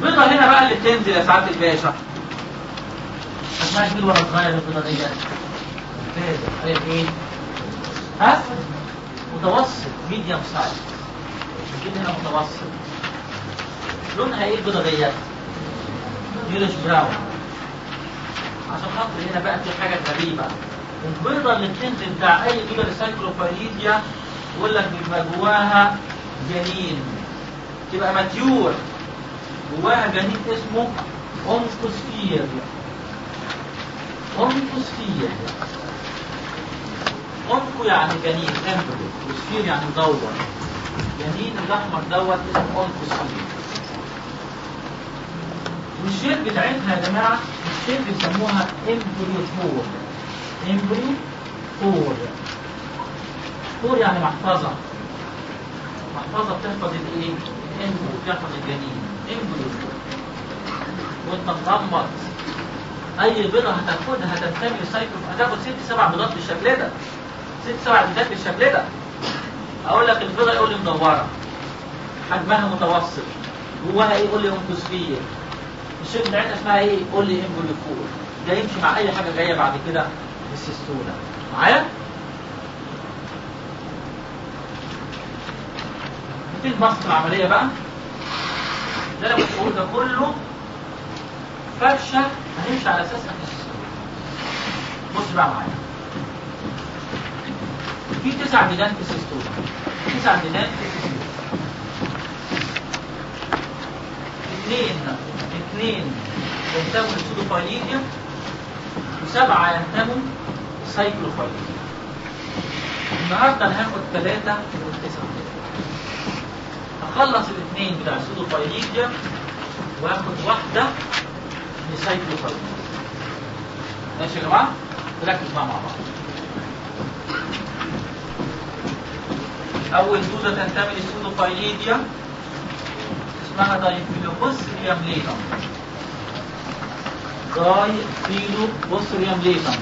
البيضة هنا بقى اللي بتنزل يا سعادة الباشا اسمها كبير ولا صغير البيضة دي ممتازة هي ايه؟ ها؟ متوسط ميديوم سايز كده هنا متوسط لونها ايه البيضة ديت؟ يولش براون عشان خاطر هنا بقى في حاجة غريبة البيضة اللي بتنزل بتاع أي بيضة لسايكلوفايليديا يقول لك بيبقى جواها جنين تبقى ماتيور جواها جنين اسمه أونكوسفير أونكوسفير أونكو يعني جنين امبريو وسفير يعني مدور جنين الأحمر دوت اسمه أونكوسفير والشيل بتاعتها يا جماعة الشيل بيسموها امبريو فور امبريو فور فور يعني محفظة محفظة بتحفظ الايه؟ الامبريو بتحفظ الجنين امبريو فور وانت مغمض اي بيضة هتاخدها هتنتمي لسايكل هتاخد ست سبع بيضات بالشكل ده ست سبع بيضات بالشكل ده اقول لك البيضة يقول لي مدورة حجمها متوسط جواها ايه يقول لي انكسفير الشيء بتاعتها اسمها ايه قول لي امبولي فور ده يمشي مع اي حاجه جايه بعد كده السيستولا معايا نبتدي مصر العمليه بقى ده انا كنت بقول ده كله فرشه هنمشي على اساسها في السيستولا بص بقى معايا في تسع ميدان في السيستولا تسع ميدان في السيستولا اثنين اثنين ينتموا للسودوفايليديا وسبعة ينتموا للسايكلوفايليديا النهاردة أنا هاخد ثلاثة والتسعة هخلص الاثنين بتاع السودوفايليديا وهاخد واحدة من السايكلوفايليديا ماشي يا جماعة؟ ركز بقى مع بعض أول دوزة تنتمي للسودوفايليديا اسمها دايفيلوبوسريوم ليتم دايفيلوبوسريوم ليتم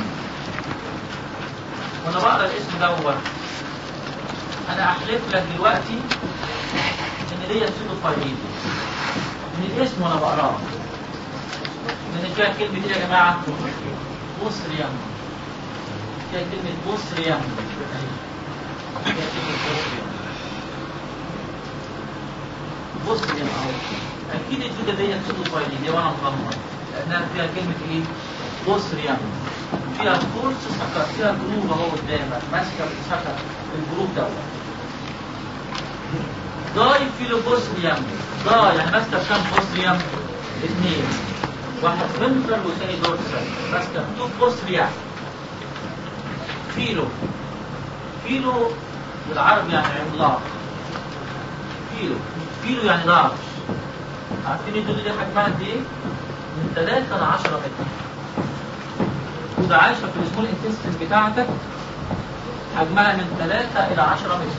وانا بقرا الاسم دوت انا احلف لك دلوقتي ان دي سودوفايليديا من الاسم وانا بقراه من فيها كلمة ايه يا جماعة؟ بوسريوم فيها كلمة بوسريوم فيها كلمة بوسريوم بص يا معود اكيد الجودة دي سودوفايلي دي وانا مغمض لانها فيها كلمة ايه بوسريان فيها كورس سكر فيها جروب اهو قدامك ماسكة سكر الجروب دوت داي فيلوبوسريان داي يعني ماسكة بكام بوسريان اثنين واحد فنترال والثاني دورسال ماسكة تو بوسريان فيلو فيلو بالعربي يعني عملاق فيلو كيلو يعني ضعف عارفين الدودة دي حجمها قد ايه؟ من 3 ل 10 متر وده عايشة في السمول انتستين بتاعتك حجمها من 3 إلى 10 متر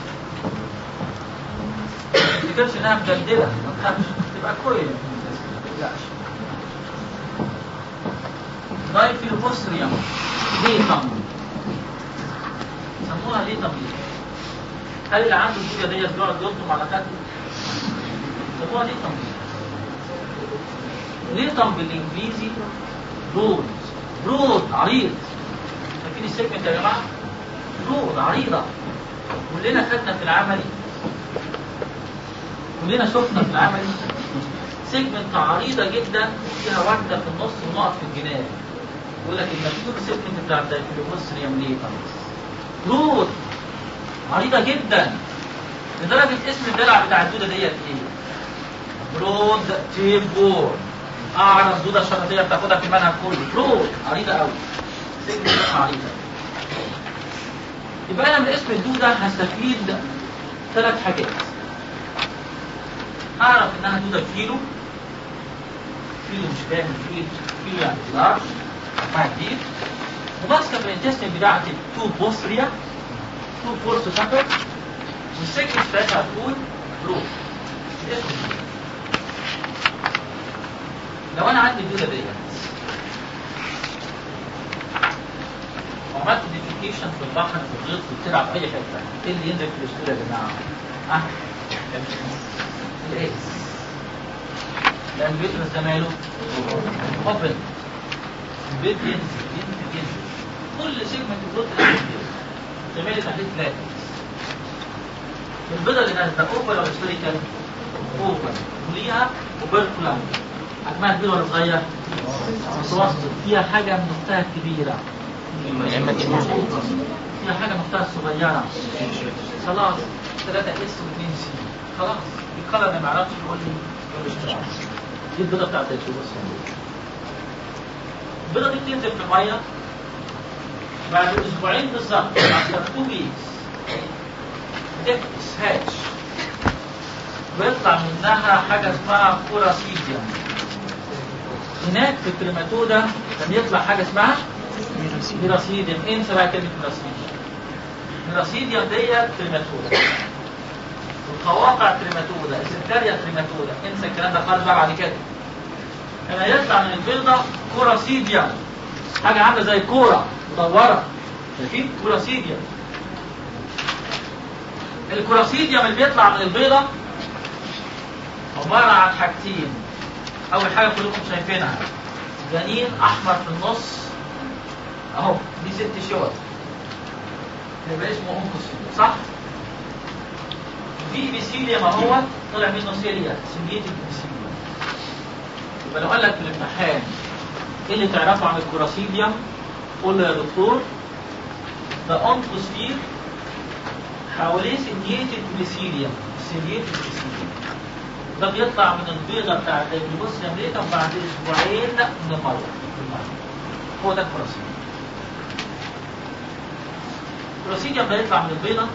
ما تفتكرش انها مجدلة ما تخافش تبقى كويس ما تقلقش دايفيلوبوستريوم ليتم سموها ليتم ليه؟ هل اللي عنده الدودة ديت بيقعد يلطم على خده؟ سموها ليتم ليتم بالانجليزي برود برود عريض فاكرين السيجمنت يا جماعه برود عريضه كلنا خدنا في العملي كلنا شفنا في العملي سيجمنت عريضه جدا فيها ورده في النص ونقط في الجناب يقول لك المشهور سيجمنت بتاع الدايفيلوبوستريوم ليتم برود عريضه جدا لدرجه اسم الدلع بتاع الدوده ديت ايه؟ برود تيل بور اعرض دوده شرطيه بتاخدها في المنهج كله برود عريضه قوي سجن عريضه يبقى انا من اسم الدوده هستفيد ثلاث حاجات اعرف انها دوده كيلو كيلو مش فاهم كيلو كيلو يعني لارج حجمها كبير وماسكه في الانتستين بتاعتي تو بوستريا تو فورس سكر والسكن بتاعتها هتكون برود اسم الدودة. لو انا عندي الدوده ديت وعملت ديفيكيشن في البحر في الغيط في الترع في اي حته ايه اللي ينزل في الاسطوله يا جماعه؟ اه الايس لان اليوترس ده ماله اوبن البيض ينزل ينزل ينزل كل سيجمنت بلوت ينزل زميلي تحديد ثلاثة البيضة اللي نازلة اوبن او سفيريكال اوبن وليها اوبركولار حجمها كبير ولا صغير؟ متوسط فيها حاجة من اختها الكبيرة فيها حاجة من اختها الصغيرة خلاص 3 اس و2 سي خلاص الكلر ما يعرفش يقول لي دي البيضة بتاعت الشو بس البيضة دي بتنزل في المية بعد اسبوعين بالظبط after two weeks بتفقس هاتش ويطلع منها حاجة اسمها كوراسيديوم هناك في الكريماتودا كان يطلع حاجة اسمها ميراسيديوم انسى بقى كلمة ميراسيديوم ميراسيديوم ديت كريماتودا والقواقع كريماتودا السكريا كريماتودا انسى الكلام ده خالص بقى بعد كده كان يطلع من البيضة كوراسيديوم حاجة عاملة زي كورة مدورة شايفين كوراسيديوم الكوراسيديوم اللي بيطلع من البيضة عبارة عن حاجتين أول حاجة كلكم شايفينها جنين أحمر في النص أهو دي ست شوط يبقى اسمه أنكوسيل صح؟ في بيسيليوم اهو طلع منه سيليا سيليتد بيسيليوم يبقى لو قال لك في الامتحان ايه اللي تعرفه عن الكوراسيديوم قول له يا دكتور ده أنكوسفير حواليه سيليتد بيسيليوم سيليتد بيسيليوم ده بيطلع من البيضة بتاعت الجلوبوسيوم ليتا بعد اسبوعين من المية هو ده الكوراسيديوم الكوراسيديوم ده يطلع من البيضة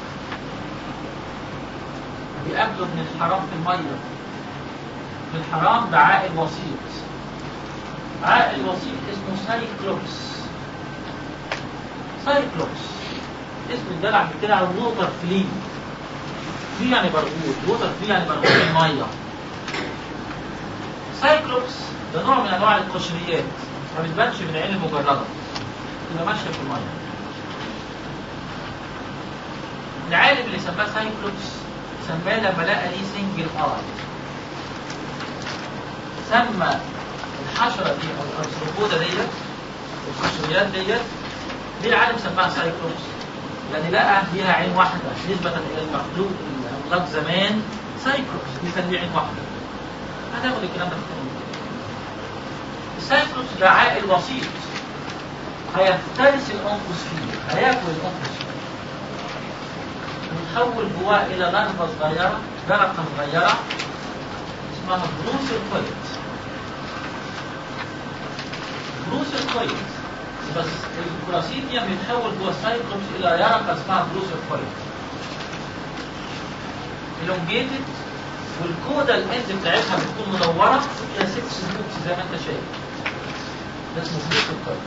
بيقابله من الحرام في المية في الحرام ده عائل وسيط عائل وسيط اسمه سايكلوبس سايكلوبس اسم الدلع بتاع ووتر فلي فلي يعني برغوث ووتر فلي يعني برغوث المية سايكلوبس ده نوع من انواع القشريات ما بتبانش من العين المجردة تبقى ماشية في المية العالم اللي سماه سايكلوبس سماه لما لقى ليه سنجل اي سمى الحشرة دي او الارثروبودا ديت القشريات ديت ليه العالم سماها سايكلوبس؟ لان لقى ليها عين واحدة نسبة الى المخلوق الاملاك زمان سايكلوبس دي كان ليه عين واحدة هتاخد الكلام ده في التاني السايكلوبس ده عائل وسيط هيفترس الانفس فيه هياكل الانفس فيه ويتحول جواه الى لارفا صغيره درقه صغيره اسمها بروس الكويت بروس الكويت بس الكراسيديوم يتحول جوه السايكلوبس الى يرقه اسمها بروس الكويت elongated والكودا الاند بتاعتها بتكون مدوره فيها ست سلوكس زي ما انت شايف ده اسمه بروس الكويت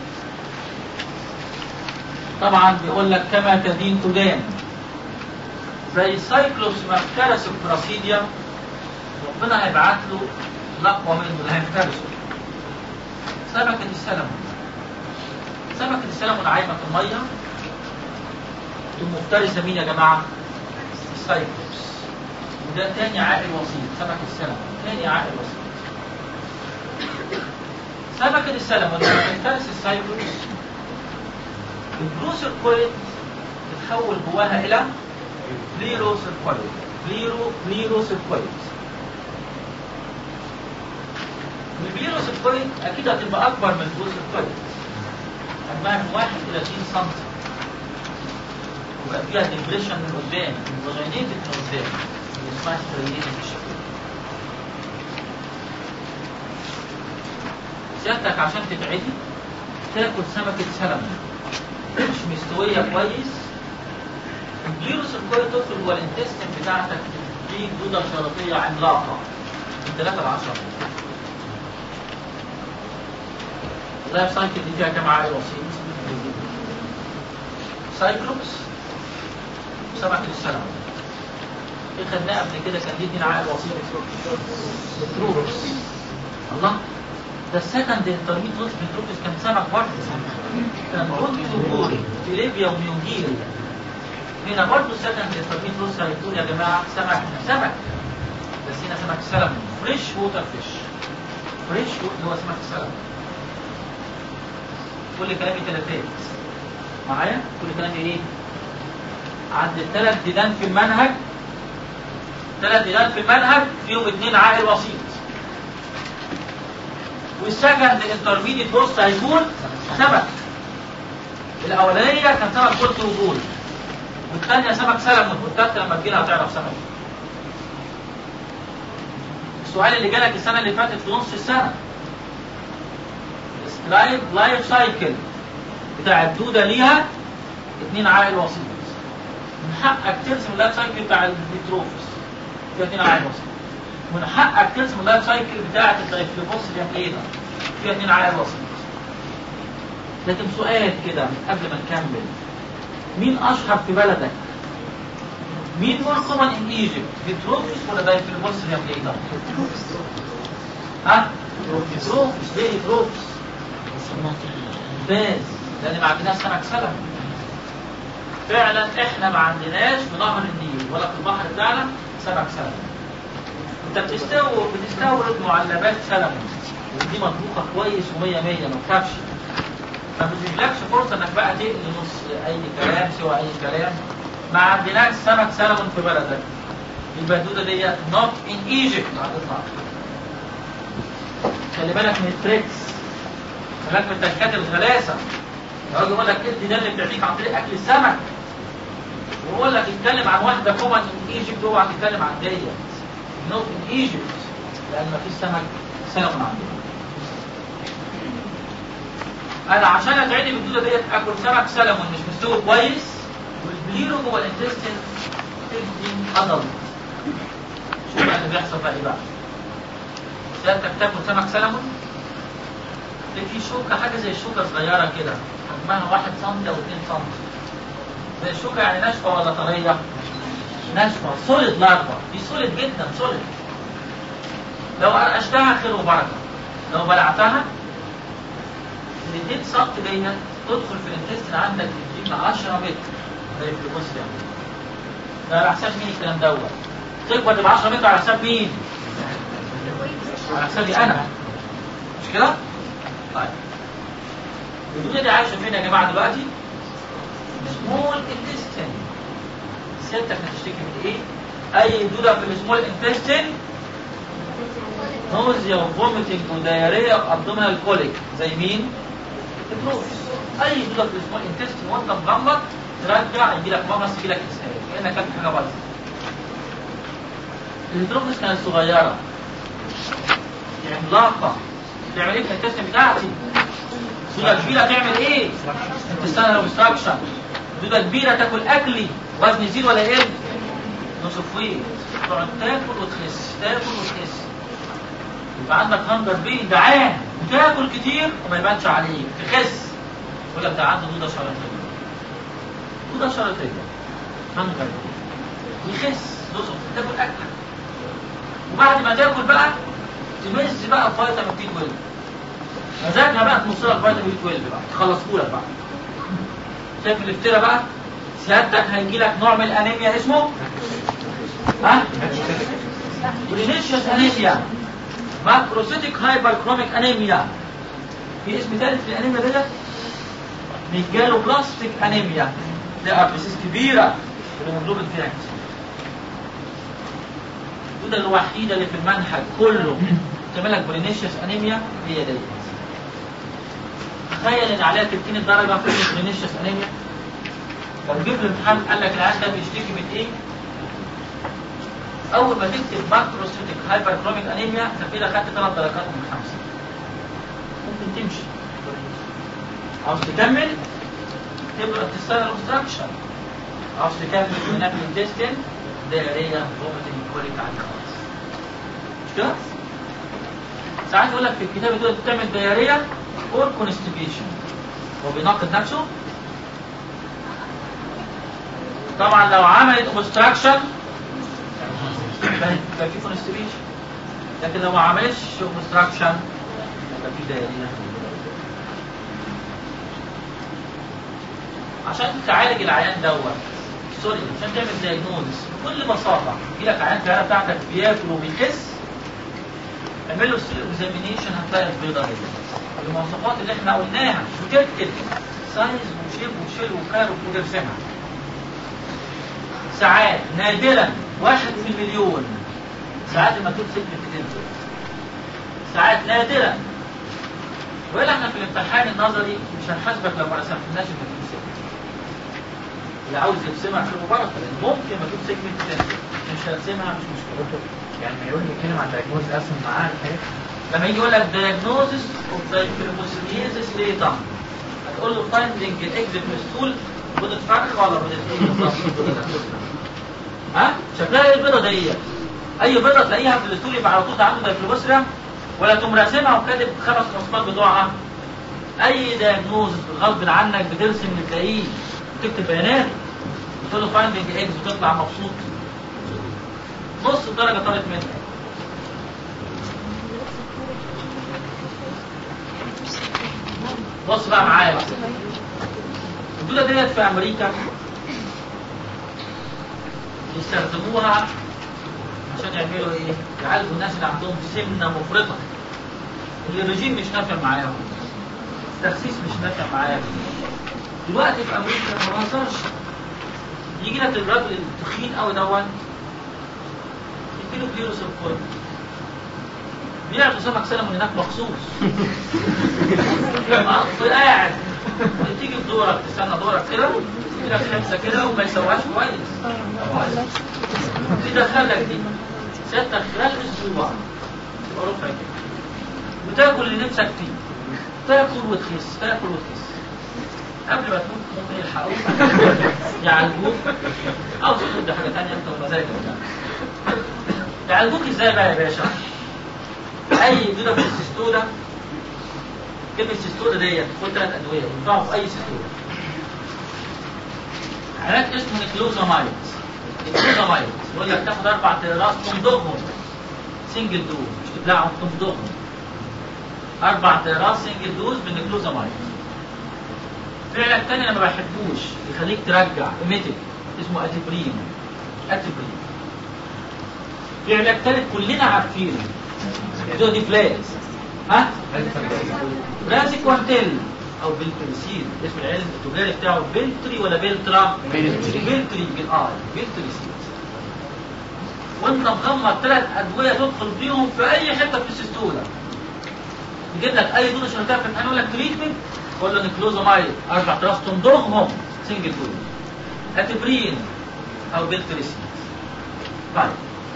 طبعا بيقول لك كما تدين تدان زي سايكلوس ما افترس البراسيديوم ربنا هيبعت له لقوة منه اللي هيفترسه سمكة السلمون سمكة السلمون عايمة في المية تقوم مفترسة مين يا جماعة؟ السايكلوس وده تاني عائل وسيط سمكة السلمون تاني عائل وسيط سمكة السلمون لما تفترس السايكلوس البروس الكويت تتحول جواها إلى بليرو سيركويد بليرو بليرو سيركويد البليرو سيركويد اكيد هتبقى اكبر من البليرو سيركويد حجمها من 1 ل 30 سم ويبقى فيها ديبريشن من قدام وغينيتد من قدام اللي اسمها ستريليتد بالشكل سيادتك عشان تتعدي تاكل سمكة سلمون مش مستوية كويس الفيروس الكويت تدخل جوه الانتستين بتاعتك في دودة شرطية عملاقة من 3 ل 10 اللايف سايكل دي فيها كام عائل وسيط؟ سايكلوبس سمكة السلمون ايه خدناه قبل كده كان دي اتنين عائل وسيط بتروبس الله ده السكند انترميت روس بتروبس كان سمك برضه كان بوري في ليبيا ونيوجيريا هنا برضه السكند انترميت روس هيكون يا جماعه سمك سمك بس هنا سمك سلمون فريش ووتر فيش فريش اللي هو سمك السلمون كل كلامي تلاتات معايا كل كلامي ايه عند الثلاث ديدان في المنهج ثلاث ديدان في المنهج فيهم اثنين عائل وسيط والسكند انترميديت بوست هيكون سمك الاولانيه كان سمك قلت وجود والثانيه سمك سلمون والثالثه لما تجيلها هتعرف سمك السؤال اللي جالك السنه اللي فاتت في نص السنه سلايد لايف سايكل بتاع الدوده ليها اثنين عائل وسيط من حقك ترسم اللايف سايكل بتاع البيتروفس فيها اثنين عائل وسيط من حقك ترسم اللايف سايكل بتاعت الدايفلوبوس جاملينا فيها اثنين عائل وسيط لكن سؤال كده قبل ما نكمل مين اشهر في بلدك؟ مين مور كومن ان ايجيبت؟ بيتروفس ولا دايفلوبوس جاملينا؟ ها؟ بيتروفس ليه بيتروفس؟ ممتاز لان ما عندناش سمك سلم فعلا احنا ما عندناش في نهر النيل ولا في البحر بتاعنا سمك سلم انت بتستورد بتستورد معلبات سلمون ودي مطبوخه كويس و100 100 ما تخافش ما بتجيلكش فرصه انك بقى تقلي نص اي كلام سوى اي كلام ما عندناش سمك سلمون في بلدك البدوده دي نوت ان ايجيبت على الاطلاق خلي بالك من التريكس خلي بالك من تكات الغلاسه يقعد يقول لك ادي ده اللي بتعطيك عن طريق اكل السمك ويقول لك اتكلم عن واحده كومن ان ايجيبت اوعى تتكلم عن ديت نوت ان ايجيبت لان ما فيش سمك سلمون عندنا انا عشان اتعدي بالدوده ديت اكل سمك سلمون مش مستوي كويس والبليرو جوه الانتستين تدي عضل شوف بقى اللي بيحصل بقى ايه بقى سيادتك تاكل سمك سلمون في شوكه حاجه زي الشوكه صغيره كده حجمها 1 سم او 2 سم زي الشوكه يعني ناشفه ولا طريه؟ ناشفه سوليد لارفا دي سوليد جدا سوليد لو قرقشتها خير وبركه لو بلعتها ال 2 سم دي تدخل في الانتستين عندك تجيب 10 متر زي في البوست يعني ده على حساب مين الكلام دوت؟ تكبر تبقى 10 متر على حساب مين؟ على حسابي انا مش كده؟ طيب الدنيا دي عايشه فين يا جماعه دلوقتي؟ سمول انتستين سيادتك هتشتكي من ايه؟ اي دوده في السمول انتستين نوزيا وفوميتنج ودايريا وابدومينال كوليك زي مين؟ البروفس اي دوده في السمول انتستين وانت مغمض ترجع يجي لك مغص يجي لك اسهال كانك اكلت حاجه بايظه الهيدروفيس كانت صغيره عملاقه تعمل ايه في الانتستين بتاعتي؟ دوده كبيره تعمل ايه؟ انتستينال اوبستراكشن دوده كبيره تاكل اكلي وزن يزيد ولا يقل؟ نصفويه تقعد تاكل وتخس تاكل وتخس يبقى عندك هنجر بين جعان وتاكل كتير وما يبانش عليك تخس يقول لك ده عنده دوده شرطيه دوده شرطيه هنجر يخس نصف تاكل اكلك وبعد ما تاكل بقى تمز بقى فيتامين بي 12 مزاجها بقى تنص لك فيتامين بي 12 بقى تخلصه لك بقى شايف الافتراء بقى سيادتك هيجي لك نوع من الانيميا اسمه ها برينيشيوس انيميا ماكروسيتيك هايبركروميك انيميا في اسم ثالث للانيميا ديت ميجالو بلاستيك انيميا ده ابسيس كبيره الهيموجلوبين فيها كتير الدوده الوحيده اللي في المنهج كله تعمل لك برينيشيوس انيميا هي ديت تخيل ان عليها 30 درجه في برينيشيوس انيميا لو جيب الامتحان قال لك العيان ده بيشتكي من ايه؟ اول ما تكتب ماكروسيتيك هايبركروميك انيميا انت كده خدت ثلاث درجات من خمسه ممكن تمشي عاوز تكمل تبقى تستنى الاوبستراكشن عاوز تكمل هناك الانتستين دايريا فوميتنج كوليك على خلاص مش كده؟ ساعات يقول لك في الكتاب دول بتعمل دايريا اور كونستيبيشن هو بيناقض نفسه طبعا لو عملت اوبستراكشن يبقى في كونستيبيشن لكن لو ما عملتش اوبستراكشن يبقى في دايريا عشان تعالج العيان دوت سوري عشان تعمل دايجنوز بكل بساطه يجي لك عيان العياده بتاعتك بياكل وبيخس اعمل له سيل اكزامينيشن هتلاقي البيضه دي المواصفات اللي احنا قلناها وتكتب سايز وشيب وشيل وكارو وترسمها ساعات نادرا واحد في المليون ساعات المكتوب سيجمنت تنزل ساعات نادرا ولا احنا في الامتحان النظري مش هنحاسبك لو ما رسمتناش المكتوب سيجمنت اللي عاوز يرسمها في المباراه لان ممكن مكتوب سيجمنت تنزل مش هرسمها مش مشكله يعني ما يقول لي كلمة عن دايجنوز ارسم معاه الحاجات لما يجي يقول لك diagnosis of diagnosis later هتقول له finding exit مسؤول بيضة فرخ ولا بيضة ايه بالظبط؟ ها؟ شكلها ايه البيضة دي؟ أي بيضة تلاقيها في الاسطول يبقى على طول ده عنده دايفلوبوسريا ولا تقوم راسمها وكاتب خمس مواصفات بتوعها أي دايجنوز غصب عنك بترسم تلاقيه تكتب بيانات تقول له finding exit وتطلع مبسوط نص الدرجة طارت منك بص بقى معايا بقى الدولة ديت في أمريكا يستخدموها عشان يعملوا إيه؟ يعالجوا الناس اللي عندهم سمنة مفرطة اللي الرجيم مش نافع معاهم التخسيس مش نافع معاهم دلوقتي في أمريكا ما بهزرش يجي لك الراجل التخين قوي دوت يديله فيروس الكورونا بيعطوا سمك سلمون هناك مخصوص قاعد تيجي في دورك تستنى دورك كده كده في حبسه كده وما يسواش كويس تدخل لك دي ستة خلال اسبوع تبقى ربع كده وتاكل اللي نفسك فيه تاكل وتخس تاكل وتخس قبل ما تموت ممكن يلحقوك يعالجوك او تاخد دي حاجه ثانيه انت ومزاجك يعالجوك ازاي بقى يا باشا؟ اي دودة في السيستودا كلمة سيستودا ديت خد ثلاث ادوية ينفعوا في اي سيستودا علاج اسمه نيكلوزامايد نيكلوزامايد يقول لك تاخد اربع تيرات تمضغهم سنجل دوز مش تبلعهم تمضغهم اربع تيرات سنجل دوز بالنيكلوزامايد في علاج تاني انا ما بحبوش يخليك ترجع ايميتك اسمه اتيبرين اتيبرين في علاج تالت كلنا عارفينه دودي فلاز ها برازيكوانتيل او بلتريسين اسم العلم التجاري بتاعه بلتري ولا بلترا بلتري. بلتري بالاي بلتريسين وانت مغمض ثلاث ادويه تدخل فيهم في اي حته في السيستولا يجيب لك اي دون شغال في الامتحان يقول لك تريتمنت ولا له نيكلوزامايد اربع تراس تمضغهم سنجل دول هاتبرين او بلتريسين طيب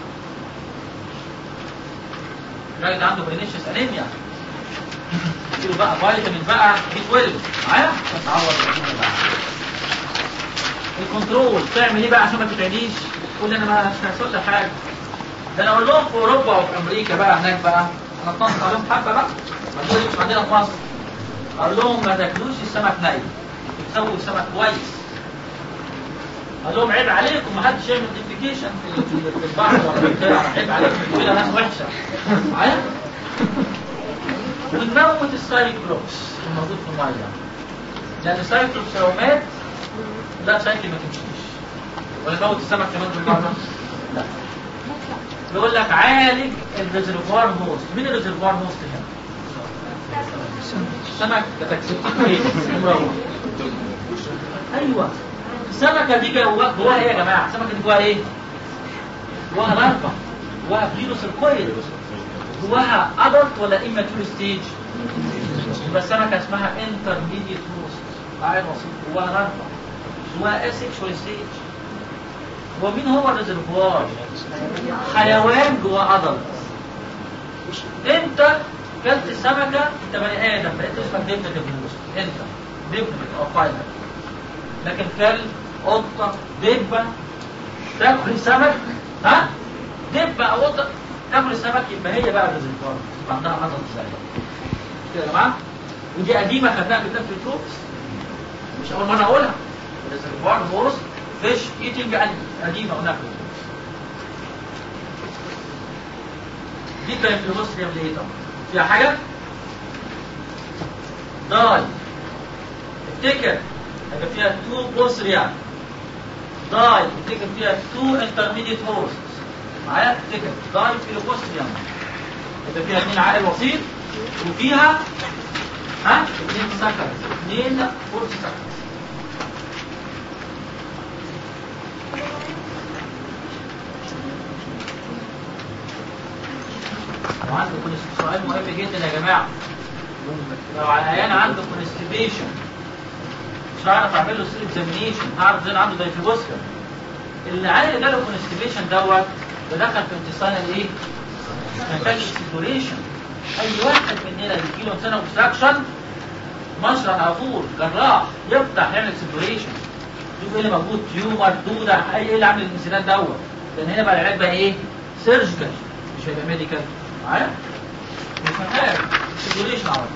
الراجل ده عنده برينيشس انيميا اديله بقى فيتامين بقى بي 12 معايا عشان تعوض الانيميا بقى الكنترول تعمل ايه بقى عشان ما تتعديش تقول لي انا ما مش هيحصل لي حاجه ده انا اقول لهم في اوروبا وفي امريكا بقى هناك بقى انا اتنصت عليهم حبه بقى ما تقولي مش عندنا في مصر اقول لهم ما تاكلوش السمك ني تسووا السمك كويس قال لهم عيب عليكم ما حدش يعمل ديفيكيشن في في- في البحر ولا في البتاع عيب عليكم انتوا كده ناس وحشه معايا ونموت السايكلوبس الموجود في الميه لان السايكلوبس لو مات لا سايكل ما تمشيش ولا نموت السمك كمان في الميه لا بيقول لك عالج الريزرفوار هوست مين الريزرفوار هوست هنا؟ السمك ده تكسبته ايه؟ مروح ايوه السمكه دي جوا- جواها ايه يا جماعه؟ السمكه دي جواها ايه؟ جواها لارفا جواها فيروس الكويل جواها ادلت ولا immature ستيج؟ يبقى السمكه اسمها انترميديت هوست قاعد وسيط جواها لارفا جواها اسكشوال ستيج هو مين هو الريزرفوار؟ حيوان جواه ادلت انت كلت السمكه انت بني ادم فانت اسمك دبنة الهوست انت دبنة او فايلر لكن كلب قطة دبة تاكل السمك ها دبة او قطة تاكل السمك يبقى هي بقى الريزرفوار يبقى عندها عضل زي كده يا جماعة ودي قديمة خدناها في كتاب في التروبس مش أول مرة أقولها الريزرفوار هوست فيش ايتنج قديمة قلناها في التروبس دي كانت في مصر يا ليه طبعا فيها حاجة؟ داي افتكر هيبقى فيها تو بوسريا داي افتكر فيها تو انترميديت هوست معايا افتكر داي فيلوبوستريم يبقى فيها اثنين عائل وسيط وفيها ها اثنين سكر اثنين فورس سكر وعندكم سؤال مهم جدا يا جماعه لو على العيان عنده كونستيبيشن مش هعرف اعمل له سيل اكزامينيشن هعرف ازاي عنده دايفيبوسكر العيان اللي جاله كونستيبيشن دوت ده دخل في انتصال الايه؟ محتاج اكسبلوريشن اي واحد مننا يجي له انسان اوبستراكشن مشرح على طول جراح يفتح يعمل اكسبلوريشن شوف ايه اللي موجود تيومر دوده اي ايه اللي عامل الانسداد دوت لان هنا بقى العلاج بقى ايه؟ سيرجيكال مش هيبقى ميديكال معايا؟ مش محتاج اكسبلوريشن على طول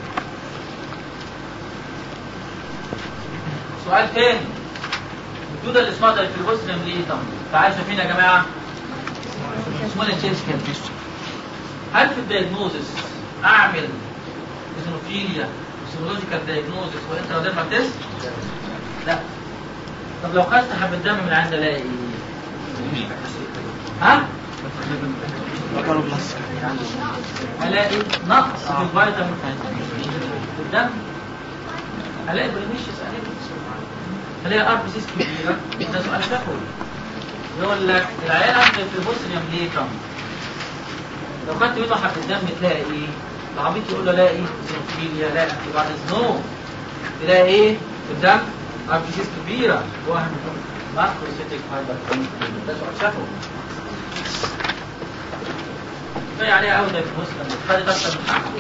سؤال تاني الدودة اللي اسمها دايفيروسيوم ليه طب تعالوا شايفين يا جماعة اسمها تشيسكن هل في الدايجنوزس اعمل ايزونوفيليا سيرولوجيكال دايجنوزس وانتراديرمال تيست؟ لا طب لو خدت حبة دم من عند الاقي ايه؟ ها؟ الاقي نقص في الفيتامين في الدم الاقي بريميشيس الاقي ار بي سيس كبيره ده سؤال شفوي يقول لك العيال عنده في بوسنيوم ليه كم لو خدت منه حبة الدم تلاقي ايه العبيط يقول له لاقي زينوفيليا لا بعد سنو تلاقي ايه في الدم ار بي سيس كبيره وهم ماكروسيتيك هايبر ده سؤال شفوي كفايه عليها قوي ده في مسلم خدت اكتر من حقه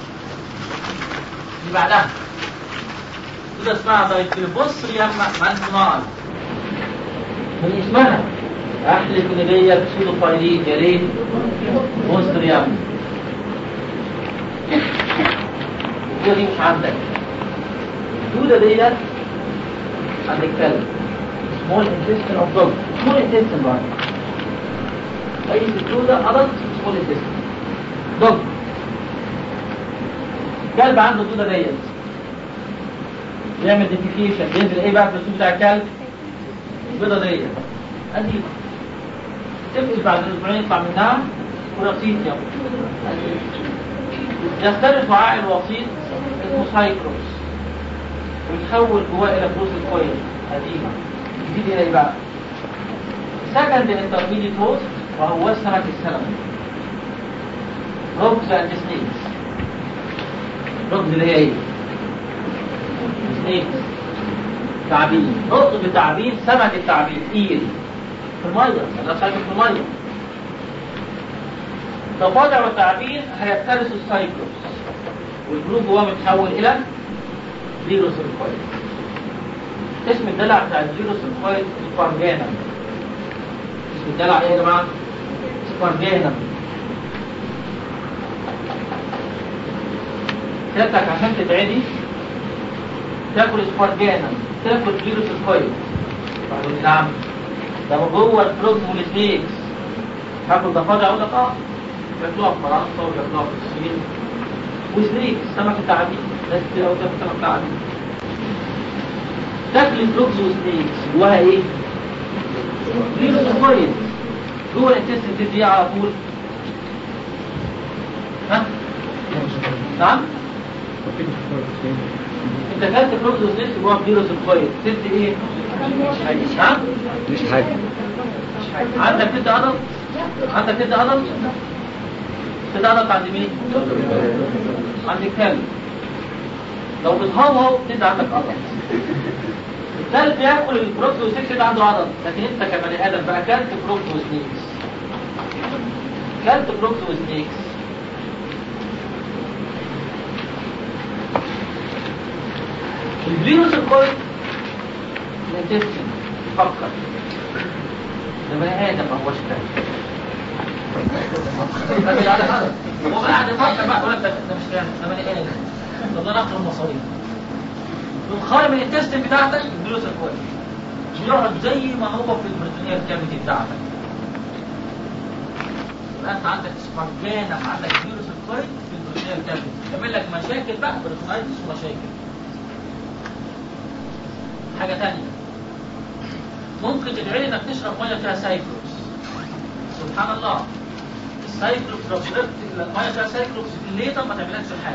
اللي بعدها كده اسمها دايكلوبوستريوم مانسونال من اسمها احلف ان هي بسودوفايلين يا ريت بوستريوم الدودة دي مش عندك الدودة ديت عند الكلب سمول انتستين اوف دوج سمول انتستين بقى اي الدودة ادلت سمول انتستين دوج كلب عنده الدودة ديت يعمل ديفيكيشن بينزل ايه بقى في السوق بتاع الكلب البيضه ديت ادي تفقس بعد اسبوعين يطلع منها ورصيد يختلف وعاء الوسيط اسمه سايكروس ويتحول جواه الى فلوس الكويل قديمه جديد الى ايه بقى؟ سكند انترميديت هوست وهو السمك السلمي روكس اند سنيكس روكس اللي هي ايه؟ سنيكس تعابين نقطة التعابين سمك التعابين ايل في المية انا شايفه في المية ضفادع والتعابين هيفترسوا السايكلوس والجروب جواه متحول الى فيروس الكويل اسم الدلع بتاع الفيروس الكويل سبارجانا اسم الدلع ايه يا جماعة؟ سبارجانا سيادتك عشان تتعدي تاكل سبارجانا تاكل فيروس الكويل بعدين نعم ده جوه الفروز والسنيكس تاكل ضفادع اقول لك اه بياكلوها في فرنسا وبياكلوها في الصين وسنيكس سمك التعابين ناس كتير قوي تاكل سمك التعابين تاكل فروكس وسنيكس جواها ايه؟ فيروس الكويل جوه الانتستين تدي على طول ها؟ نعم؟ انت اكلت فروكس وسنيكس جوه فيروس الكويل تدي ايه؟ ها؟ مش حاجة عندك كده عضل عندك كده عضل كده عضل عند مين عند الكلب لو بتهوهو كده عندك عضل الكلب بياكل البروكس وسنيكس ده عنده عضل لكن انت كبني ادم بقى اكلت بروكس وسنيكس اكلت بروكس وسنيكس الفيروس الكويس الانتستين فكر ده بني ادم ما هوش كلب هو قاعد يفكر بقى يقول لك ده ده مش كلب ده بني ادم طب ده نقل المصاريف يخرم الانتستين بتاعتك الفيروس الكويس يقعد زي ما هو في البروتينية الكافيتي بتاعتك يبقى انت عندك سبارجانا عندك فيروس الكويس في البروتينية الكافيتي يعمل لك مشاكل بقى بروتينايتس ومشاكل حاجة تانية ممكن تدعي انك تشرب ميه فيها سايكلوس سبحان الله السايكلوبس لو شربت الميه فيها سايكلوبس في الليتر ما تعملكش حاجه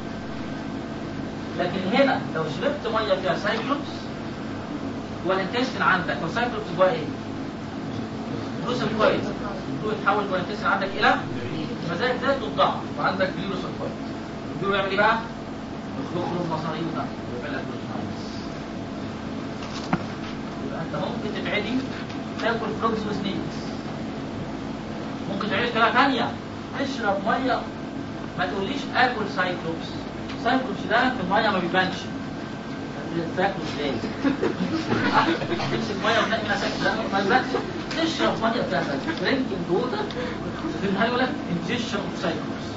لكن هنا لو شربت ميه فيها سايكلوبس والانتستين عندك والسايكلوبس جواه ايه؟ فلوس كويس الفلوس يتحول جوه الانتستين عندك الى مزاج ذات الضعف وعندك فيروس كويس الفيروس يعمل ايه بقى؟ يخرج له المصاريف ده ويعمل لك بروتينايز يبقى انت ممكن تتعدي تاكل فروجز وسنيكس ممكن تعيش طريقه ثانيه تشرب ميه ما تقوليش اكل سايكلوبس سايكلوبس ده في الميه ما بيبانش تاكل ازاي؟ تمسك ميه وتنقي منها سايكلوبس لا ما بيبانش تشرب ميه فيها سايكلوبس درينكينج ووتر في النهايه يقول لك انجيشن اوف سايكلوبس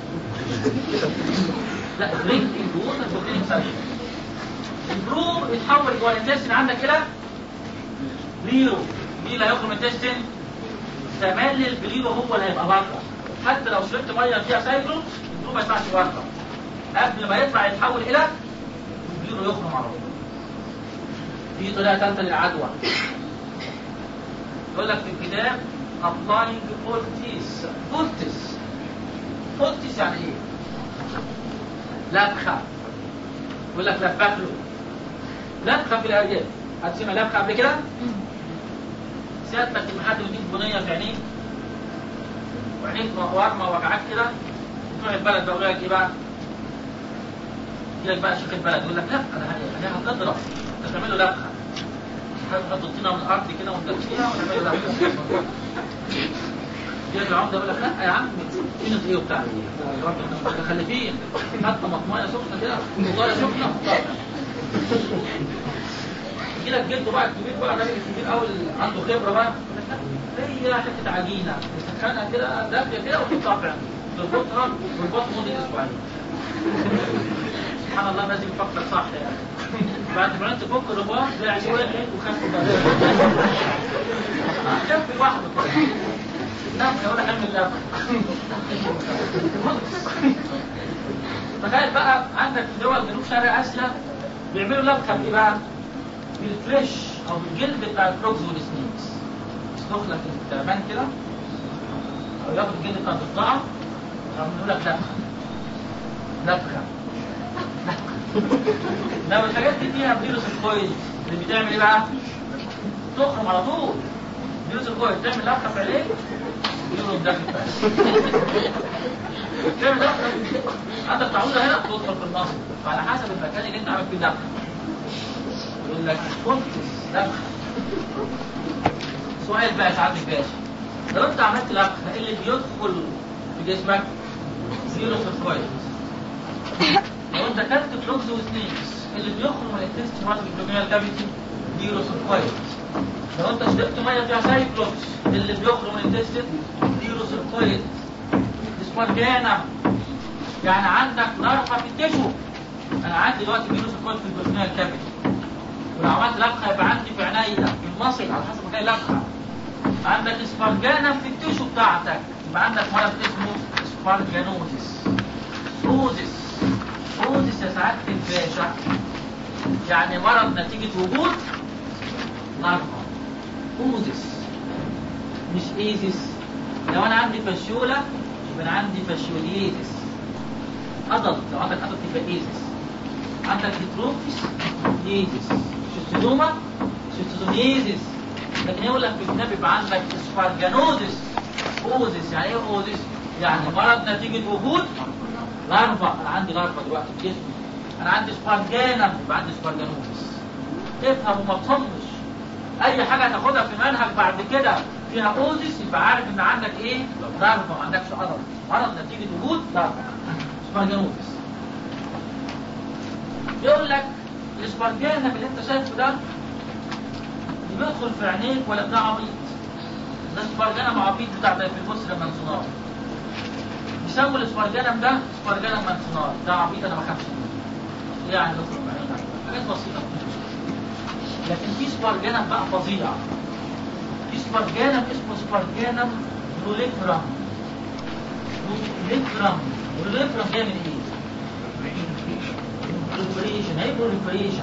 لا درينكينج ووتر كونتيننج سايكلوبس البرو يتحول جوه الانتستين عندك الى بليرو مين اللي هيخرج من الانتستين؟ تملي البليرو هو اللي هيبقى بره حتى لو شربت ميه فيها سايكلوبس البليرو ما يطلعش بره قبل ما يطلع يتحول الى البليرو يخرج على طول في طريقه ثالثه للعدوى يقول لك في الكتاب applying poultice poultice poultice يعني ايه؟ لبخه يقول لك لبخ له لبخه في الارياف هتسمع لبخه قبل كده؟ سيادتك لما حد يديك بنيه في عينيك وعينيك ورمه وجعاك كده تروح البلد بقى يقول لك ايه بقى؟ يجي لك بقى شيخ البلد يقول لك لبخه ده هي هتضرب انت تعمل له لبخه نحط الطينه من الارض كده وندفيها ونعمل له لبخه يجي العمده يقول لك لا يا عم طينه ايه وبتاع ايه؟ متخلفين حتى مطميه سخنه كده وطايه سخنه يجي لك جده بقى الكبير بقى الراجل الكبير قوي اللي عنده خبره بقى هي حته عجينه تسخنها كده دافيه كده وتحطها في عينك تربطها تربطها مده اسبوعين سبحان الله لازم يفكر صح يعني بعد ما انت تفك الرباط تلاقي شويه وخف بقى خف لوحده نفسه ولا حلم الله تخيل بقى عندك في دول جنوب شرق اسيا بيعملوا لبخه بايه بقى؟ بالفريش او بالجلد بتاع الفروجز والسنيكس يسلخ لك التعبان كده او ياخد الجلد بتاع الضفدعه يعملوا لك لبخه لبخه لما الحاجات دي فيها فيروس الكويل اللي بتعمل ايه بقى؟ تخرم على طول فيروس الكويل تعمل لبخه في عينيك يضرب داخل تعمل لبخه عندك تعويضه هنا تدخل في النص فعلى حسب المكان اللي انت عامل فيه لبخه يقول لك كونتس لبخه سؤال بقى يا سعاده الباشا لو انت عملت لبخه ايه اللي بيدخل في جسمك؟ فيروس الكويل لو انت اكلت فلوكس وسنيكس اللي بيخرج من الانتست ماسك البلوميال كافيتي فيروس الكويل لو انت شربت ميه فيها سايكلوبس اللي بيخرج من الانتست فيروس الكويل اسبرجانا يعني عندك نرفه في التشو انا عندي دلوقتي فيروس الكويل في البلوميال كافيتي ولو عملت لبخه يبقى عندي في عينيا في المصل على حسب مكان اللبخه عندك اسبرجانا في التشو بتاعتك يبقى عندك مرض اسمه اسبرجانوزيس سوزيس سوزيس يا سعاده الباشا يعني مرض نتيجه وجود نرفه اوزيس مش ايزيس لو انا عندي فاشيولا يبقى انا عندي فاشيوليزيس ادلت لو عندك ادلت يبقى ايزيس عندك هيتروفيس ايزيس شيستوزوما شيستوزوميزيس لكن يقول لك في الكتاب يبقى عندك اسفارجانوزيس اوزيس يعني ايه اوزيس؟ يعني مرض نتيجه وجود لارفا انا عندي لارفا دلوقتي في جسمي انا عندي سبارجانا يبقى عندي سبارجانوزيس تفهم وما تصمش اي حاجه تاخدها في منهج بعد كده فيها اوزيس يبقى عارف ان عندك ايه لارفا ما عندكش مرض مرض نتيجه وجود لارفا سبارجانوزيس يقول لك الاسبرجانم اللي انت شايفه ده اللي بيدخل في عينيك ولا ده عبيط ده اسبرجانم عبيط بتاع ده في البص لما انصنار يسموا الاسبرجانم ده اسبرجانم منصنار ده عبيط انا ما بخافش منه يعني يدخل في عينيك حاجات بسيطه لكن في سبرجانم بقى فظيع في سبرجانم اسمه سبرجانم روليفرام روليفرام روليفرام جاي من ايه؟ بروليفريشن ايه بروليفريشن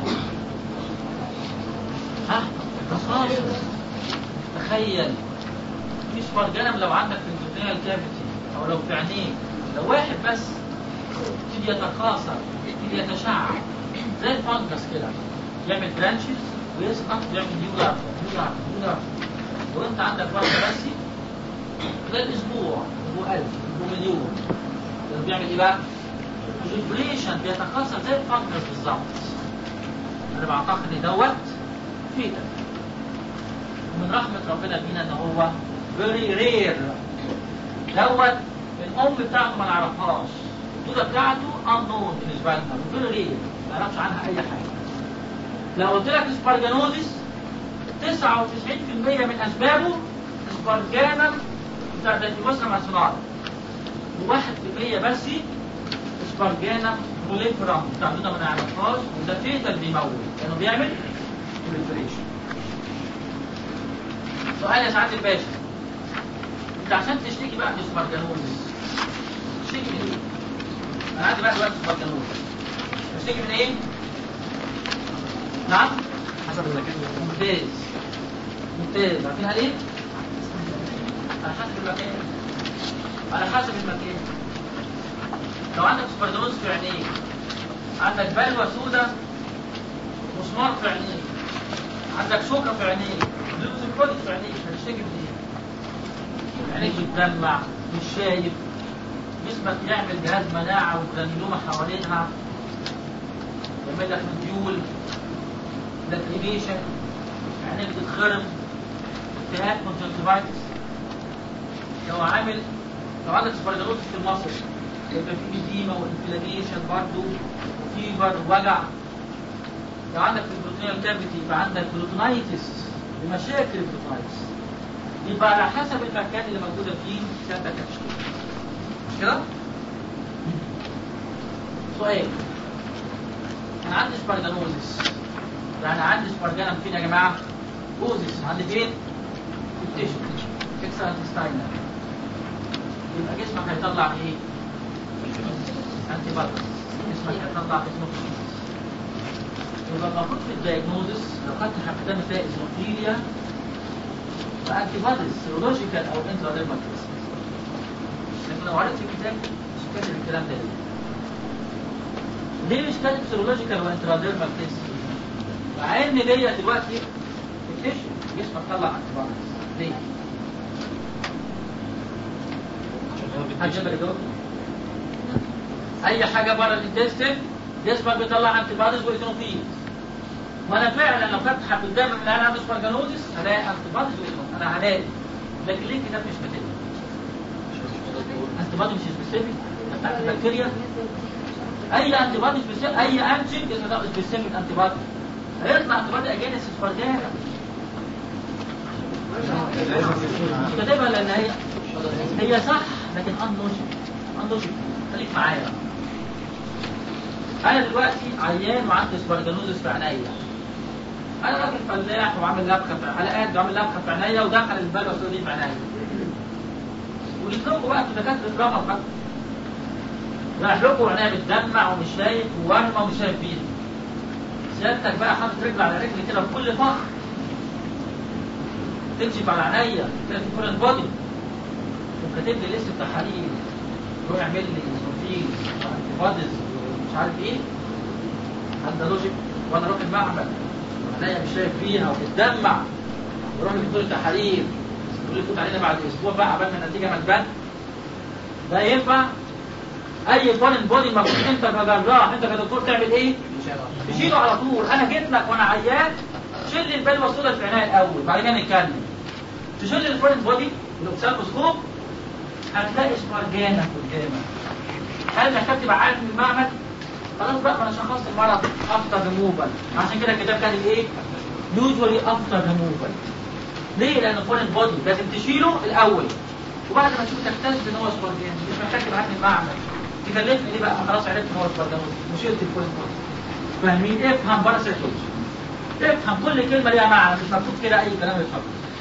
ها تصاصص تخيل في سبرجانم لو عندك في الدنيا الكافيتي او لو في عينيه لو واحد بس يبتدي يتكاثر يبتدي يتشعب زي الفانجس كده يعمل برانشز ويسقط ويعمل نيو لارفا نيو لارفا نيو لارفا لو انت عندك واحده بس ده الاسبوع اسبوع 1000 اسبوع مليون ده بيعمل ايه بقى؟ بريبريشن بيتكاثر زي الفانجس بالظبط انا بعتقد ان دوت فيتا ومن رحمه ربنا بينا ان هو فيري رير دوت الام بتاعته ما نعرفهاش الدوده بتاعته unknown بالنسبه لنا فيري رير ما نعرفش عنها اي حاجه لو قلت لك سبارجانوزيس 99% من اسبابه سبارجانا بتاع الديموسرا ماسونار و1% بس سبارجانا بروليفرام بتاع الدوده ما نعرفهاش وده فيتال بيموت لانه بيعمل بروليفريشن سؤال يا سعاده الباشا انت عشان تشتكي بقى من سبارجانوزيس تشتكي من ايه؟ انا عندي بقى دلوقتي سبارجانوزيس تشتكي من ايه؟ نعم؟ حسب المكان ممتاز ممتاز عارفين عليه؟ على حسب المكان على حسب المكان لو عندك سباردونوز في عينيك عندك بلوى سودة مسمار في عينيك عندك شوكة في عينيك لوزيكوليك في عينيك هتشتكي من ايه؟ عينيك بتدمع مش شايف جسمك يعمل جهاز مناعة وجرانيلوما حوالينها يعمل لك مديول لاكريميشن عينيك تتخرم التهاب كونجكتيفايتس لو عامل لو عندك سباردانوتس في المصل يبقى في اديمه وانفلاميشن برضه وفيبر ووجع لو عندك في البروتينال كافيتي يبقى عندك بروتونايتس بمشاكل البروتونايتس يبقى على حسب المكان اللي موجوده فيه سيادتك هتشتكي مش كده؟ سؤال انا عندي سباردانوزيس يعني عندي سبارجانا فين يا جماعه؟ اوزيس عندي فين؟ في التيشو اكسترا انتستاينال يبقى جسمك هيطلع ايه؟ انتي بادز جسمك هيطلع اسمه يبقى المفروض في الدايجنوزس لو خدت حبتين فيها اسموفيليا فانتي بادز سيرولوجيكال او انتراديرمال لكن لو عرفت الكتاب مش كاتب الكلام ده ليه؟ ليه مش كاتب سيرولوجيكال وانتراديرمال تيست؟ مع ان ليا دلوقتي التيشو جسمك طلع انتي بادز ليه؟ حد يقدر يجاوب؟ اي حاجه بره الانتستين جسمك بيطلع انتي بادز وايثنوفيل وانا فعلا لو خدت حبه دم من انا عندي سبارجانوزيس هلاقي انتي بادز وايثنوفيل انا هلاقي لكن ليه الكتاب مش كاتب؟ انتي بادي مش سبيسيفيك بتاعت البكتيريا اي انتي بادي سبيسيفيك اي انتين جسمك ده سبيسيفيك انتي بادي هيطلع انتي بادي اجينس سبارجانا مش كاتبها لان هي هي صح لكن انلوجيك انلوجيك خليك معايا انا دلوقتي عيان وعندي سبارجانوزس في عينيا انا راجل فلاح وعامل لبخه في على قد وعامل لبخه في عينيا ودخل البلوه السوداء دي في عينيا وجيت لكم بقى انتوا دكاتره رمض بقى رايح لكم وعينيا بتدمع ومش شايف وورمه ومش شايف بيها سيادتك بقى حاطط رجل على رجل كده بكل فخر تكشف على عينيا تلاقي في فورن بودي وكاتب لي لسه تحاليل روح اعمل لي سوفيز وانتيباديز ومش عارف ايه هل لوجيك وانا اروح المعمل وعينيا مش شايف فيها وبتدمع وروح لدكتور التحاليل يقول لي فوت علينا بعد اسبوع بقى قبل ما النتيجه ما تبان ده ينفع اي فورن بودي المفروض انت كجراح انت كدكتور تعمل ايه؟ تشيله على طول انا جيت لك وانا عيان شيل لي البلوه السوداء في عينيا الاول بعد كده نتكلم تشيل لي الفورن بودي بالاوكسالوسكوب هتلاقي سبارجانا قدامك هل محتاج تبقى عارف من المعمل؟ خلاص بقى انا شخصت المرض افتر ريموفال عشان كده الكتاب كاتب ايه؟ يوجوالي افتر ريموفال ليه؟ لان الفورن بودي لازم تشيله الاول وبعد ما تشوف تكتشف ان هو سبارجانا مش محتاج تبقى عارف من المعمل تكلفني ليه بقى خلاص عرفت ان هو سبارجانا وشلت الفورن بودي فاهمين؟ افهم باراسيتولوجي افهم كل كلمه ليها معنى مش مكتوب كده اي كلام يتحط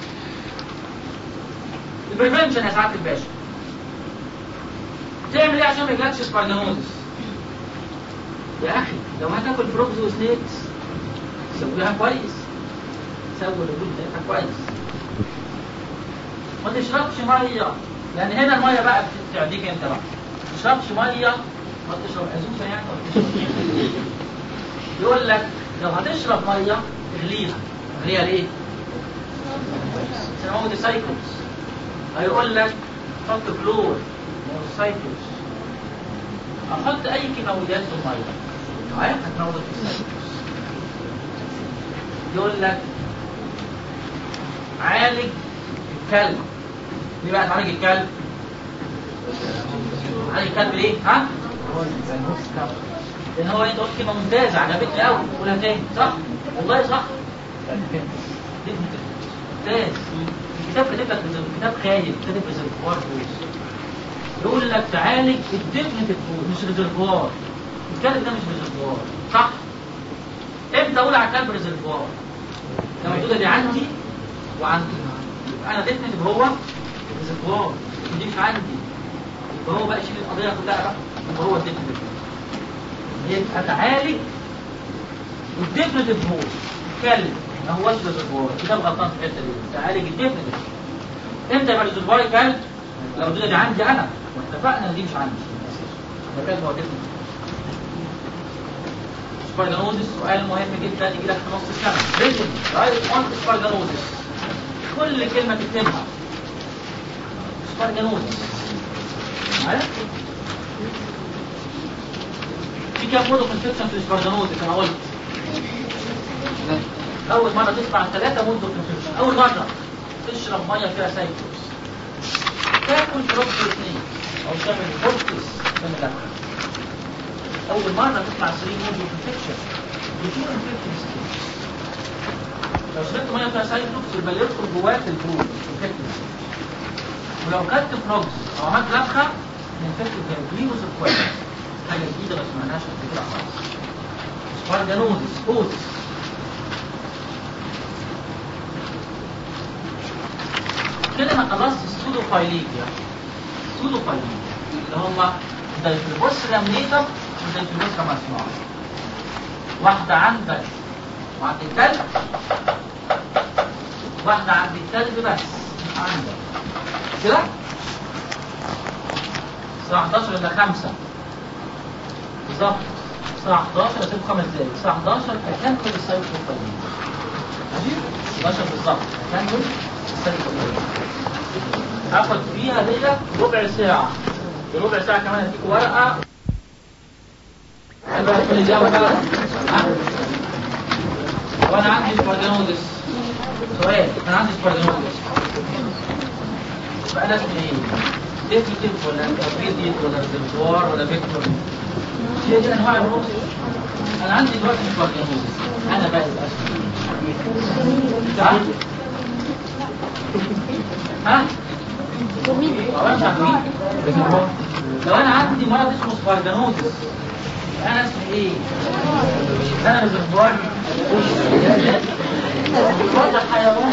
البريفنشن يا سعاده الباشا تعمل ايه عشان ما يجيلكش سباردانوزس يا اخي لو هتاكل فروجز وسنيكس سويها كويس سوي الوجود بتاعتها كويس ما تشربش ميه لان هنا الميه بقى بتعديك انت بقى ما تشربش ميه ما تشرب ازوزه يعني ما تشرب يقول لك لو هتشرب ميه اغليها اغليها ليه؟ عشان هو دي سايكلز هيقول لك حط كلور سايكلز احط اي كيماويات في الميه معايا هتموت السايكلز يقول لك عالج الكلب ليه بقى تعالج الكلب؟ عالج الكلب ليه؟ ها؟ لان هو انت قلت كلمه ممتازه عجبتني قوي قولها تاني صح؟ والله صح ممتاز الكتاب كاتب لك كتاب خايب كاتب ريزرفوار فوز يقول لك تعالج الديفنتيف فوز مش ريزرفوار الكلب ده مش ريزرفوار صح؟ امتى اقول على الكلب ريزرفوار؟ لما الدوده دي عندي وعندي يبقى انا ديفنتيف هو ريزرفوار دي مش عندي يبقى هو بقى يشيل القضيه كلها بقى يبقى هو الديفنتيف يبقى تعالج الديفنتيف هو الكلب ما هوش ريزرفوار الكتاب غلطان في الحته دي تعالج الديفنتيف امتى يبقى ريزرفوار الكلب؟ لو الدوده دي عندي انا واتفقنا ان دي مش عندي يبقى الكلب هو ديفنتيف سباردانوزس سؤال مهم جدا يجي لك في نص السنه ريزن رايت اون سباردانوزس كل كلمه تكتبها سباردانوزس عارف في كام مودو كونسبشن في السباردانوزس انا قلت اول مره تسمع ثلاثه مودو كونسبشن اول مره تشرب ميه فيها سايكلوس تاكل دروبس اثنين او تعمل بورتس من الاكل اول مره تسمع 3 مودو كونسبشن بتكون انفكتد لو شربت ميه فيها سايكلوس يبقى يدخل جواك البرود انفكتد ولو كلت فروجز او عملت لبخه انفكتد جليوز كويس حاجه جديده بس ما لهاش قبل كده خالص سباردانوزس اوتس كده انا خلصت السودوفايليكيا السودوفايليكيا اللي هم دايفلوبوس لامنيتم ودايفلوبوس مسموع واحدة عندك وعند الكلب واحدة عند الكلب بس عندك كده الساعة 11 إلى 5 بالظبط الساعة 11 هسيب خمس دقايق الساعة 11 أكمل السايكلوفايليكيا ماشي 11 بالظبط أكمل السايكلوفايليكيا هاخد فيها ديت ربع ساعة في ربع ساعة كمان هديك ورقة هل بقى في الإجابة بقى؟ ها؟ وأنا عندي سباردينوزس سؤال أنا عندي سباردينوزس بقى لازم إيه؟ ديفيتيف ولا انترميديت ولا ريزرفوار ولا فيكتور؟ هي دي أنواع الروز أنا عندي دلوقتي سباردينوزس أنا بقى ها؟ ها؟ لو انا عندي مرض اسمه سباردانوزس انا اسمي ايه انا ريزرفوار وضع حيوان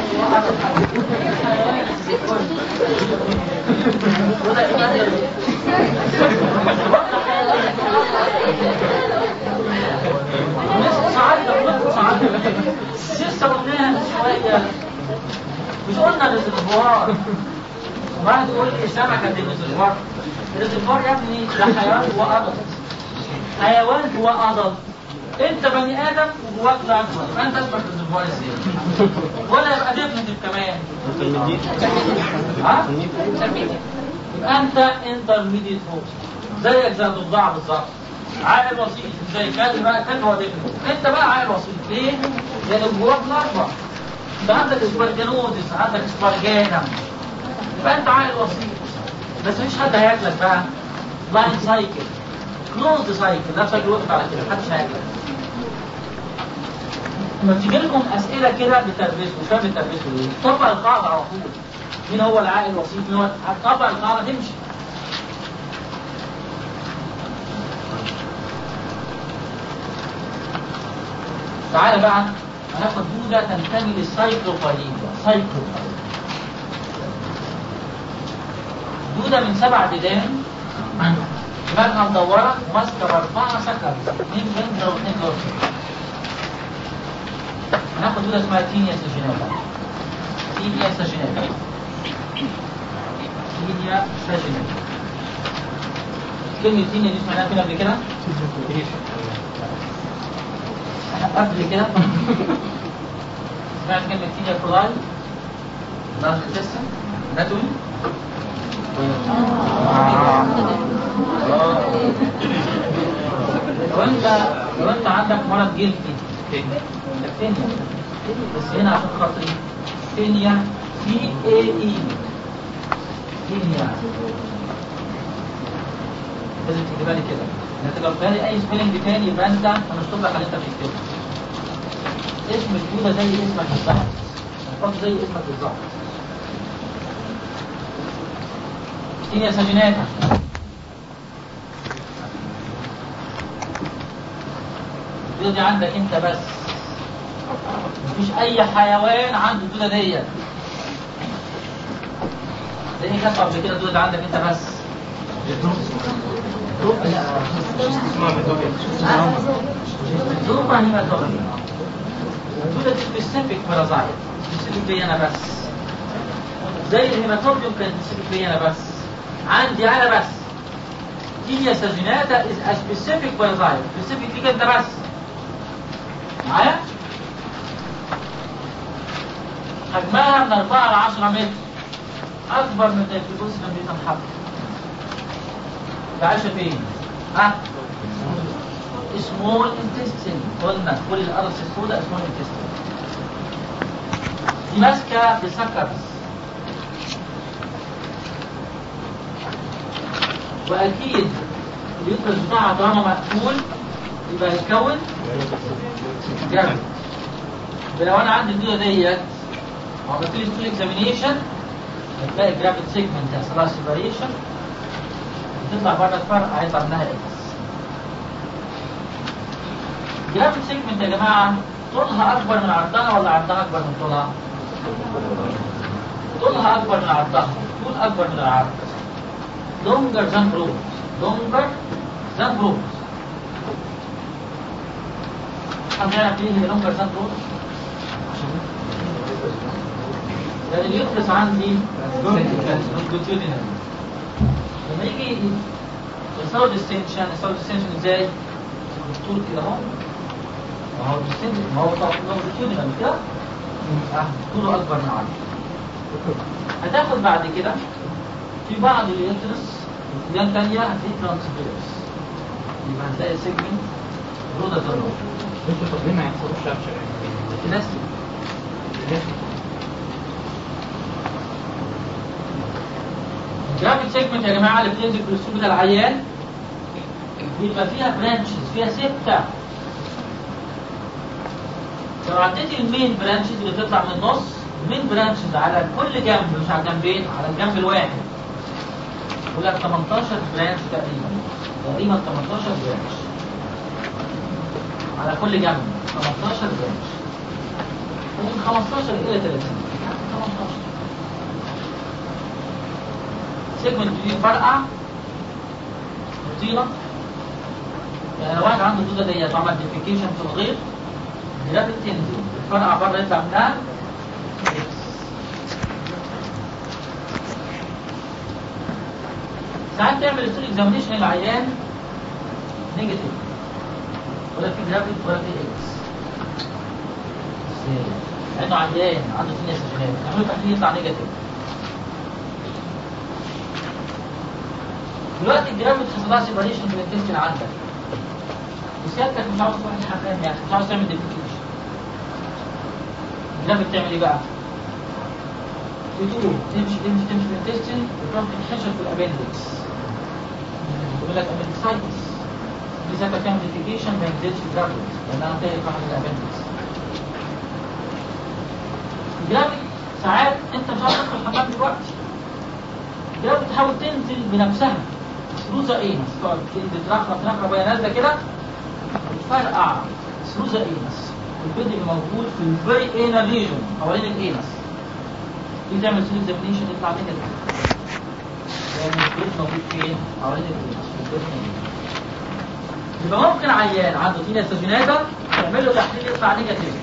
نص ساعات نص ساعات لسه قلناها من شويه مش قلنا ريزرفوار واحد يقول لي سمكة دي ريزرفوار الريزرفوار يا ابني ده حيوان هو أدلت حيوان هو أدلت انت بني ادم وجواك ذكر فانت اصبح ريزرفوار ازاي ولا يبقى ديفنتيف كمان ها يبقى انت انترميديت هوست زيك زي الضفدع بالظبط عائل وسيط زي كلب بقى كلب هو ديفنتيف انت بقى عائل وسيط ليه؟ لان جواك ذكر انت عندك سبرجانوزس عندك سبرجانم يبقى انت عائل وسيط بس مفيش حد هياكلك بقى لاين سايكل كلوز سايكل ده سايكل وقف على كده محدش هياكلك لما تيجي لكم اسئله كده بتربسوا مش فاهم بتربسوا ليه؟ طبق القاعده على طول مين هو العائل الوسيط مين هو هتطبق القاعده تمشي تعالى بقى هناخد دوده تنتمي للسايكلوفايليا سايكلوفايليا دودة من سبع ديدان دماغها مدورة وماسكة بأربعة سكر اثنين بنجر واثنين جورسون هناخد دودة اسمها تينيا ساجيناتا تينيا ساجيناتا تينيا ساجينال كلمة تينيا دي سمعناها فين قبل كده؟ قبل كده سمعت كلمة تينيا كولاي لارج انتستين اناتومي لو انت لو انت عندك مرض جلدي تينيا بس هنا عشان خاطري تينيا سي اي اي تينيا لازم تكتبها لي كده انت لو لي اي سبيلنج تاني يبقى انت هنشطب لك على اللي انت بتكتبه اسم الجودة زي اسمك بالظبط الخط زي اسمك بالظبط تينيا ساجيناتا الدودة دي عندك انت بس مفيش اي حيوان عنده الدودة ديت زي ما كانت قبل كده الدودة دي عندك انت بس ظروف هيماتولوجي الدودة دي سبيسيفيك بارازايت سبيسيفيك ليا انا بس زي الهيماتوبيوم كان سبيسيفيك ليا انا بس عندي انا بس تينيا ساجيناتا از ا سبيسيفيك بارازايت سبيسيفيك ليك انت بس معايا حجمها من 4 ل 10 متر اكبر من الفيبوس لما حبه عايشه فين؟ ها؟ سمول انتستين قلنا كل القرص السوداء سمول انتستين دي ماسكه بسكرز واكيد اليوترس بتاعها طالما مقفول يبقى هيتكون جامد لو انا عندي الدوده ديت وعملت لي ستول اكزامينيشن هتلاقي جرافيت سيجمنت يحصل لها سيبريشن تطلع بره الفرق هيطلع منها اكس جرافيت سيجمنت يا جماعه طولها اكبر من عرضها ولا عرضها اكبر من طولها؟ طولها اكبر من عرضها طول اكبر من العرض longer than broad longer than broad حد يعرف ليه هي longer than broad؟ لان اليوترس عندي longitudinal لما يجي يصور ديستنشن يصور ديستنشن ازاي؟ بالطول كده اهو ما هو ديستنشن ما هو لونجيتيودينال كده اه طوله اكبر من عرضه هتاخد بعد كده في بعض اليوترس احتمال تانية هتلاقي ترانسفيرس يبقى هتلاقي سيجمنت رودة الروح انتوا طب ليه ما يحصلوش شرشر يعني؟ بلاستيك الجرافيك سيجمنت يا جماعة اللي بتنزل في السوق العيان بيبقى فيها برانشز فيها ستة لو عديتي المين برانشز اللي بتطلع من النص المين برانشز على كل جنب مش على الجنبين على الجنب الواحد يقول لك 18 برانش تقريبا تقريبا 18 برانش على كل جنب 18 برانش ومن 15 إلى 30 15 سيجمنت دي فرقع طينة يعني لو واحد عنده الدودة ديت وعمل ديفيكيشن في الغيط الجرافيك تنزل الفرقع بره يطلع منها إكس. ساعات تعمل ستوري اكزامينيشن للعيان نيجاتيف ولا في جرافيك ولا في اكس ازاي؟ لانه عيان عنده سينيا سجنات يعملوا تحليل يطلع نيجاتيف دلوقتي الجرافيك حصل لها سيبريشن من التستين عندك وسيادتك مش عاوز تروح الحمام يعني مش عاوز تعمل ديفيكيشن الجرافيك تعمل ايه بقى؟ تدور تمشي تمشي تمشي في التستين وتروح تنحشر في الابندكس يقول لك ابندكسايتس دي ساعتها تعمل ديفيكيشن ما ينزلش الجرافيك لانها تهلك واحد من الابندكس الجرافيك ساعات انت مش عاوز تدخل الحمام دلوقتي الجرافيك تحاول تنزل بنفسها سلوزة اينس تقعد تنزل ترخرة ترخرة وهي نازلة كده وتفرقع سلوزة اينس البيض اللي موجود في الفيري اينا ليجون حوالين الاينس دي تعمل سلوز اكزامينيشن يطلع نيجاتيف لان البيض موجود فين؟ حوالين الاينس في البيض نيجاتيف. يبقى ممكن عيان عنده تينا سجناتا تعمل له تحليل يطلع نيجاتيف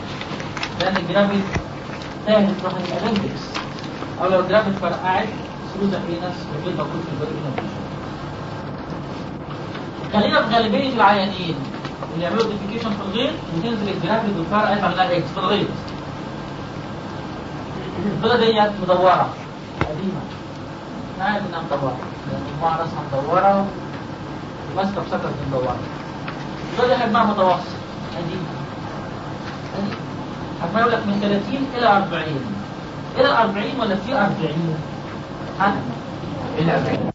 لان الجرافيك تاهت تروح الابندكس او لو الجرافيك فرقعت اكسكلوزا اينس وغير موجود في البريد خلينا في غالبيه العيانين اللي يعملوا ديفيكيشن في الغيط وتنزل الجرافيك والفرق يطلع منها الاكس في الغيط البيضه ديت مدوره قديمه انا عارف انها مدوره لان المجموعه راسها مدوره وماسكه في شكل مدوره البيضه دي حجمها متوسط قديمه قديمه حجمها يقول لك من 30 الى 40 الى 40 ولا في 40 ها إلا 40